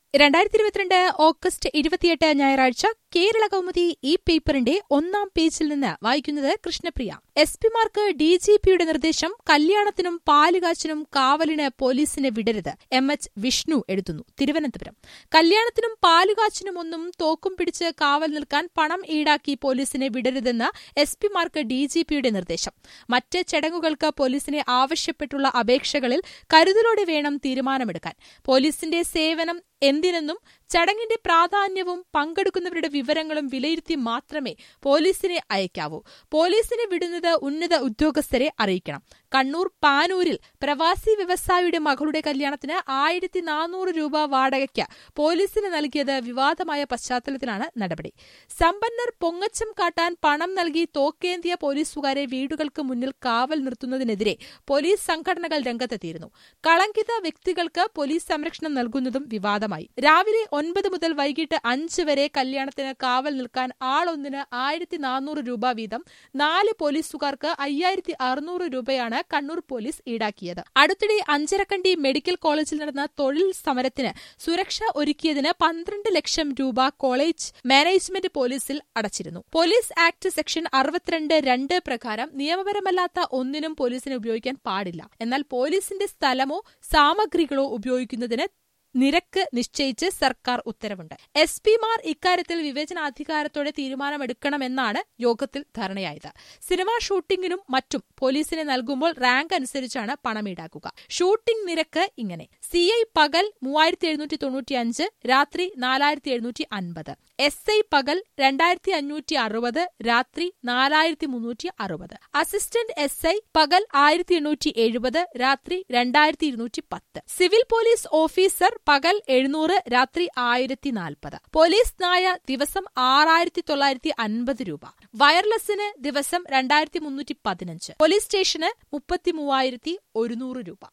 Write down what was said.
രണ്ടായിരത്തി ഇരുപത്തിരണ്ട് ഓഗസ്റ്റ് ഇരുപത്തിയെട്ട് ഞായറാഴ്ച കേരള കൗമുദി ഈ പേപ്പറിന്റെ ഒന്നാം പേജിൽ നിന്ന് വായിക്കുന്നത് കൃഷ്ണപ്രിയ എസ് പിമാർക്ക് ഡി ജി പിയുടെ നിർദ്ദേശം കല്യാണത്തിനും പാലുകാച്ചിനും കാവലിന് പോലീസിനെ വിടരുത് എം എച്ച് വിഷ്ണു എഴുതുന്നു തിരുവനന്തപുരം കല്യാണത്തിനും പാലുകാച്ചിനും ഒന്നും തോക്കും പിടിച്ച് കാവൽ നിൽക്കാൻ പണം ഈടാക്കി പോലീസിനെ വിടരുതെന്ന് എസ് പിമാർക്ക് ഡി ജി പിയുടെ നിർദ്ദേശം മറ്റ് ചടങ്ങുകൾക്ക് പോലീസിനെ ആവശ്യപ്പെട്ടുള്ള അപേക്ഷകളിൽ കരുതലോടെ വേണം തീരുമാനമെടുക്കാൻ പോലീസിന്റെ സേവനം എന്തിനെന്നും ചടങ്ങിന്റെ പ്രാധാന്യവും പങ്കെടുക്കുന്നവരുടെ വിവരങ്ങളും വിലയിരുത്തി മാത്രമേ പോലീസിനെ അയക്കാവൂ പോലീസിനെ വിടുന്നത് ഉന്നത ഉദ്യോഗസ്ഥരെ അറിയിക്കണം കണ്ണൂർ പാനൂരിൽ പ്രവാസി വ്യവസായിയുടെ മകളുടെ കല്യാണത്തിന് ആയിരത്തി നാനൂറ് രൂപ വാടകയ്ക്ക് പോലീസിന് നൽകിയത് വിവാദമായ പശ്ചാത്തലത്തിലാണ് നടപടി സമ്പന്നർ പൊങ്ങച്ചം കാട്ടാൻ പണം നൽകി തോക്കേന്തിയ പോലീസുകാരെ വീടുകൾക്ക് മുന്നിൽ കാവൽ നിർത്തുന്നതിനെതിരെ പോലീസ് സംഘടനകൾ രംഗത്തെത്തിയിരുന്നു കളങ്കിത വ്യക്തികൾക്ക് പോലീസ് സംരക്ഷണം നൽകുന്നതും വിവാദമായി രാവിലെ ഒൻപത് മുതൽ വൈകിട്ട് അഞ്ച് വരെ കല്യാണത്തിന് കാവൽ നിൽക്കാൻ ആളൊന്നിന് ആയിരത്തി നാനൂറ് രൂപ വീതം നാല് പോലീസുകാർക്ക് അയ്യായിരത്തി അറുന്നൂറ് രൂപയാണ് കണ്ണൂർ പോലീസ് ഈടാക്കിയത് അടുത്തിടെ അഞ്ചരക്കണ്ടി മെഡിക്കൽ കോളേജിൽ നടന്ന തൊഴിൽ സമരത്തിന് സുരക്ഷ ഒരുക്കിയതിന് പന്ത്രണ്ട് ലക്ഷം രൂപ കോളേജ് മാനേജ്മെന്റ് പോലീസിൽ അടച്ചിരുന്നു പോലീസ് ആക്ട് സെക്ഷൻ അറുപത്തിരണ്ട് രണ്ട് പ്രകാരം നിയമപരമല്ലാത്ത ഒന്നിനും പോലീസിനെ ഉപയോഗിക്കാൻ പാടില്ല എന്നാൽ പോലീസിന്റെ സ്ഥലമോ സാമഗ്രികളോ ഉപയോഗിക്കുന്നതിന് നിരക്ക് നിശ്ചയിച്ച് സർക്കാർ ഉത്തരവുണ്ട് എസ് പിമാർ ഇക്കാര്യത്തിൽ വിവേചനാധികാരത്തോടെ തീരുമാനമെടുക്കണമെന്നാണ് യോഗത്തിൽ ധാരണയായത് സിനിമാ ഷൂട്ടിംഗിനും മറ്റും പോലീസിനെ നൽകുമ്പോൾ റാങ്ക് അനുസരിച്ചാണ് പണം ഈടാക്കുക ഷൂട്ടിംഗ് നിരക്ക് ഇങ്ങനെ സി ഐ പകൽ മൂവായിരത്തി എഴുന്നൂറ്റി തൊണ്ണൂറ്റിയഞ്ച് രാത്രി നാലായിരത്തി എഴുന്നൂറ്റി അൻപത് എസ് ഐ പകൽ രണ്ടായിരത്തി അഞ്ഞൂറ്റി അറുപത് രാത്രി നാലായിരത്തി മുന്നൂറ്റി അറുപത് അസിസ്റ്റന്റ് എസ് ഐ പകൽ ആയിരത്തി എണ്ണൂറ്റി എഴുപത് രാത്രി രണ്ടായിരത്തി ഇരുന്നൂറ്റി പത്ത് സിവിൽ പോലീസ് ഓഫീസർ പകൽ എഴുന്നൂറ് രാത്രി ആയിരത്തി നാൽപ്പത് പോലീസ് നായ ദിവസം ആറായിരത്തി തൊള്ളായിരത്തി അൻപത് രൂപ വയർലെസ്സിന് ദിവസം രണ്ടായിരത്തി മുന്നൂറ്റി പതിനഞ്ച് പോലീസ് സ്റ്റേഷന് മുപ്പത്തി മൂവായിരത്തി ഒരുന്നൂറ് രൂപ